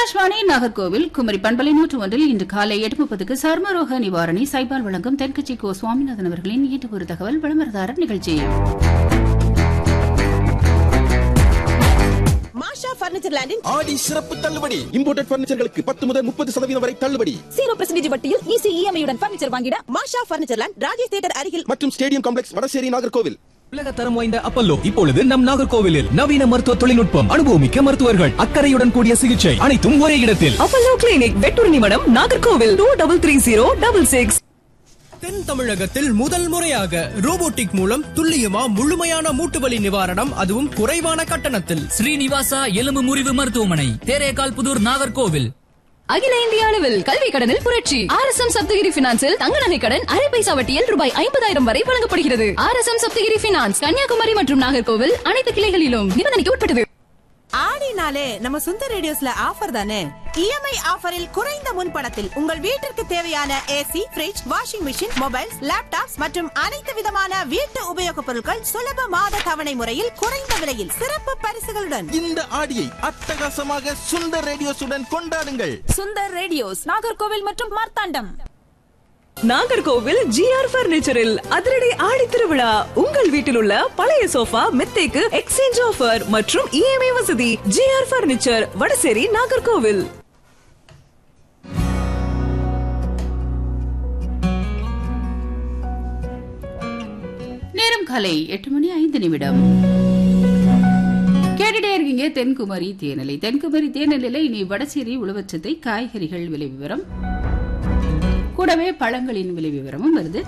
ஆகாஷ்வாணி நாகர்கோவில் குமரி பண்பலை நூற்று ஒன்றில் இன்று காலை எட்டு முப்பதுக்கு சர்மரோக நிவாரணி சைபால் வழங்கும் தென்கட்சி கோ சுவாமிநாதன் அவர்களின் ஈட்டு ஒரு தகவல் விளம்பரதாரர் நிகழ்ச்சி மாஷா பர்னிச்சர் லேண்டின் ஆடி சிறப்பு தள்ளுபடி இம்போர்ட்டட் பர்னிச்சர்களுக்கு பத்து முதல் முப்பது சதவீதம் வரை தள்ளுபடி ஜீரோ பர்சன்டேஜ் வட்டியில் ஈஸி இஎம்ஐயுடன் பர்னிச்சர் வாங்கிட Masha furniture land Rajesh theatre அருகில் மற்றும் ஸ்டேடியம் காம்ப்ளெக்ஸ் வடசேரி நாகர்கோவில் உலக தரம் வாய்ந்த அப்பல்லோ இப்பொழுது நம் நாகர்கோவிலில் நவீன மருத்துவ தொழில்நுட்பம் அனுபவமிக்க மருத்துவர்கள் அக்கறையுடன் கூடிய சிகிச்சை அனைத்தும் ஒரே இடத்தில் அப்பல்லோ கிளினிக் வெட்டூர் நிமிடம் Nagercoil two double three zero double six தென் தமிழகத்தில் முதல் முறையாக ரோபோட்டிக் மூலம் துல்லியமா முழுமையான மூட்டுவலி நிவாரணம் அதுவும் குறைவான கட்டணத்தில் ஸ்ரீனிவாசா எலும்பு முறிவு மருத்துவமனை தேரேகால் புதூர் நாகர்கோவில் அகில இந்திய அளவில் கல்வி கடனில் புரட்சி ஆர் எஸ் எம் சப்தகிரி பினான்சில் தங்க நகை கடன் அரை பைசா வட்டியில் ரூபாய் ஐம்பதாயிரம் வரை வழங்கப்படுகிறது R S M Saptagiri finance Kanyakumari மற்றும் நாகர்கோவில் அனைத்து கிளைகளிலும் நிபந்தனைக்கு உட்பட்டது ஆடினாலே நம்ம சுந்தர் ரேடியோஸ்ல ஆஃபர் தானே இஎம்ஐ ஆஃபரில் குறைந்த முன்பணத்தில் உங்கள் வீட்டிற்கு தேவையான AC fridge washing machine mobiles laptops மற்றும் அனைத்து விதமான வீட்டு உபயோகப் பொருட்கள் சுலப மாத தவணை முறையில் குறைந்த விலையில் சிறப்பு பரிசுகளுடன் இந்த ஆடியை அட்டகாசமாக சுந்தர் ரேடியோஸுடன் கொண்டாடுங்கள் சுந்தர் ரேடியோஸ் நாகர்கோவில் மற்றும் மார்த்தாண்டம் நாகர்கோவில் ஜிஆர் பர்னிச்சரில் அதிரடி ஆடி திருவிழா உங்கள் வீட்டில் உள்ள பழைய சோஃபா மெத்தைக்கு எக்ஸ்சேஞ்ச் ஆஃபர் மற்றும் இஎம்ஐ வசதி ஜிஆர் பர்னிச்சர் வடசேரி நாகர்கோவில் நேரம் காலை எட்டு மணி ஐந்து நிமிடம் கேட்டுட்டே இருக்கீங்க தென்குமரி தேனலை தென்குமரி தேனலையில இனி வடசேரி உழவச்சத்தை காய்கறிகள் விலை விவரம் கூடவே பழங்களின் விலை விவரமும் வருது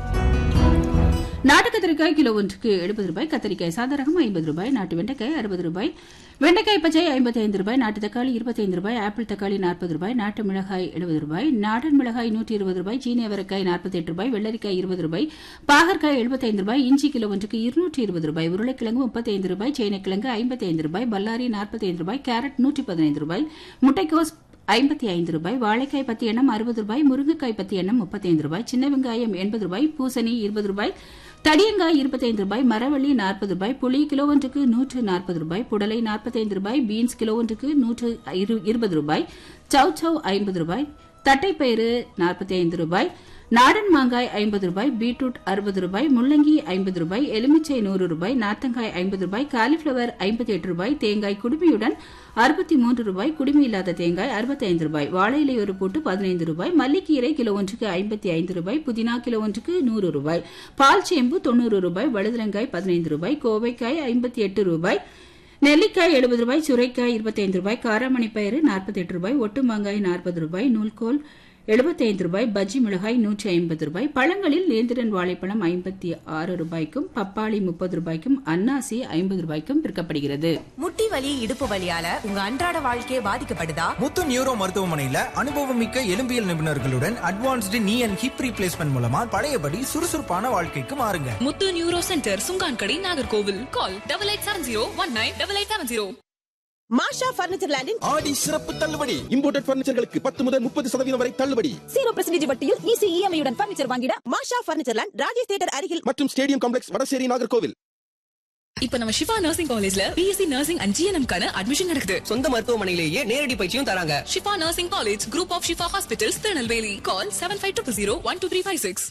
நாட்டு கத்திரிக்காய் கிலோ ஒன்றுக்கு எழுபது ரூபாய் கத்திரிக்காய் சாதாரணம் ஐம்பது ரூபாய் நாட்டு வெண்டைக்காய் அறுபது ரூபாய் வெண்டைக்காய் பச்சை ஐம்பத்தி ஐந்து ரூபாய் நாட்டு தக்காளி இருபத்தைந்து ரூபாய் ஆப்பிள் தக்காளி நாற்பது ரூபாய் நாட்டு மிளகாய் எழுபது ரூபாய் நாடன் மிளகாய் நூற்றி இருபது ரூபாய் சீனி அவரைக்காய் நாற்பத்தி எட்டு ரூபாய் வெள்ளரிக்காய் இருபது ரூபாய் பாகற்காய் எழுபத்தைந்து ரூபாய் இஞ்சி கிலோ ஒன்றுக்கு இருநூற்றி இருபது ரூபாய் உருளைக்கிழங்கு முப்பத்தைந்து ரூபாய் சேனைக்கிழங்கு ஐம்பத்தி ஐந்து ரூபாய் பல்லாரி நாற்பத்தி ஐந்து ரூபாய் கேரட் நூற்றி பதினைந்து ரூபாய் முட்டைக்கோஸ் ஐம்பத்தி ஐந்து ரூபாய் வாழைக்காய் பத்து எண்ணம் அறுபது ரூபாய் முருங்கைக்காய் பத்து எண்ணம் முப்பத்தைந்து ரூபாய் சின்ன வெங்காயம் எண்பது ரூபாய் பூசணி இருபது ரூபாய் தடியங்காய் இருபத்தைந்து ரூபாய் மரவள்ளி நாற்பது ரூபாய் புளி கிலோ ஒன்றுக்கு நூற்று நாற்பது ரூபாய் புடலை நாற்பத்தைந்து ரூபாய் பீன்ஸ் கிலோ ஒன்றுக்கு நூற்று இரு- இருபது ரூபாய் சவ் சவ் ஐம்பது ரூபாய் தட்டைப்பயிறு நாற்பத்தி ஐந்து ரூபாய் நாடன் மாங்காய் ஐம்பது ரூபாய் பீட்ரூட் அறுபது ரூபாய் முள்ளங்கி ஐம்பது ரூபாய் எலுமிச்சை நூறு ரூபாய் நார்த்தங்காய் ஐம்பது ரூபாய் காலிஃபிளவர் ஐம்பத்தி எட்டு ரூபாய் தேங்காய் குடுமியுடன் அறுபத்தி மூன்று ரூபாய் குடுமி இல்லாத தேங்காய் அறுபத்தி ஐந்து ரூபாய் வாழை இலை ஒரு போட்டு பதினைந்து ரூபாய் மல்லிக்கீரை கிலோ ஒன்றுக்கு ஐம்பத்தி ஐந்து ரூபாய் புதினா கிலோ ஒன்றுக்கு நூறு ரூபாய் பால் சேம்பு தொண்ணூறு ரூபாய் வழுதலங்காய் பதினைந்து ரூபாய் கோவைக்காய் ஐம்பத்தி எட்டு ரூபாய் நெல்லிக்காய் எழுபது ரூபாய் சுரைக்காய் இருபத்தைந்து ரூபாய் காராமணி பயிறு நாற்பத்தி எட்டு ரூபாய் ஒட்டு மாங்காய் நாற்பது ரூபாய் நூல்கோல் எழுபத்தைந்து ரூபாய் பஜ்ஜி மிளகாய் நூற்றி ஐம்பது ரூபாய் பழங்களில் நேந்திரன் வாழைப்பழம் ஐம்பத்தி ஆறு ரூபாய்க்கும் பப்பாளி முப்பது ரூபாய்க்கும் அன்னாசி ஐம்பது ரூபாய்க்கும் விற்கப்படுகிறது முட்டி வலி இடுப்பு வலியால உங்க அன்றாட வாழ்க்கையே பாதிக்கப்படுதா முத்து நியூரோ மருத்துவமனையில அனுபவமிக்க எலும்பியல் நிபுணர்களுடன் அட்வான்ஸ்டு நீ அண்ட் ஹிப் ரீப்ளேஸ்மெண்ட் மூலமா பழையபடி சுறுசுறுப்பான வாழ்க்கைக்கு மாறுங்க Muthu neuro centre Sungankadai Nagercoil call double eight seven zero one nine double eight seven zero Masha furniture லேண்டின் ஆடி சிறப்பு தள்ளுபடி இம்போர்ட்டட் பர்னிச்சர்களுக்கு பத்து முதல் முப்பது சதவீதம் வரை தள்ளுபடி ஜீரோ பர்சன்டேஜ் வட்டியில் ஈஸி இஎம்ஐயுடன் பர்னிச்சர் வாங்கிட Masha furniture land Rajesh theatre அருகில் மற்றும் ஸ்டேடியம் காம்ப்ளெக்ஸ் வடசேரி நாகர்கோவில் இப்ப நம்ம ஷிஃபா நர்சிங் காலேஜ்ல பிஎஸ்சி நர்சிங் அண்ட் ஜிஎன்எம் கான அட்மிஷன் நடக்குது சொந்த மருத்துவமனையிலேயே நேரடி பயிற்சியும் தராங்க Shifa nursing college group of Shifa hospitals Tirunelveli call seven five two zero one two three five six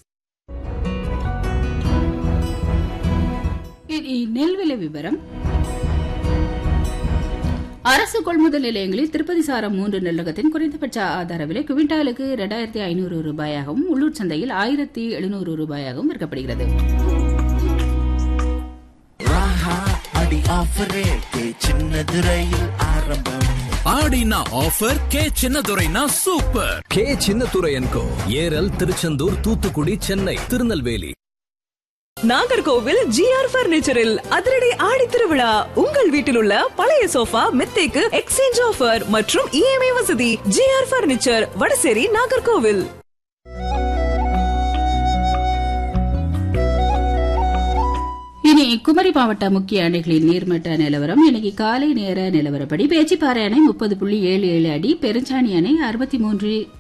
இனி நெல் விலை விவரம் அரசு கொள்முதல் நிலையங்களில் திருப்பதி சாரம் மூன்று நெல்லகத்தின் குறைந்தபட்ச ஆதார விலை குவிண்டாலுக்கு இரண்டாயிரத்தி ஐநூறு ரூபாயாகவும் உள்ளூர் சந்தையில் ஆயிரத்தி எழுநூறு ரூபாயாகவும் விற்கப்படுகிறது அடி ஆஃபர் ரேட்டு சின்னது ரயில் ஆரம்பம் ஆடினா ஆஃபர் கே சின்னதுரைனா சூப்பர் கே சின்னத்துரையன்கோ ஏரல் திருச்செந்தூர் தூத்துக்குடி சென்னை திருநெல்வேலி நாகர்கோவில் ஜிஆர் பர்னிச்சரில் அதிரடி ஆடி திருவிழா உங்கள் வீட்டில் உள்ள பழைய சோஃபா மெத்தைக்கு எக்ஸ்சேஞ்ச் ஆஃபர் மற்றும் இஎம்ஐ வசதி ஜிஆர் பர்னிச்சர் வடசேரி நாகர்கோவில் இனி குமரி மாவட்ட முக்கிய அணைகளின் நீர்மட்ட நிலவரம் இன்னைக்கு காலை நேர நிலவரப்படி பேச்சிப்பாறை அணை முப்பது புள்ளி ஏழு ஏழு அடி பெருஞ்சாணி அணை அறுபத்தி மூன்று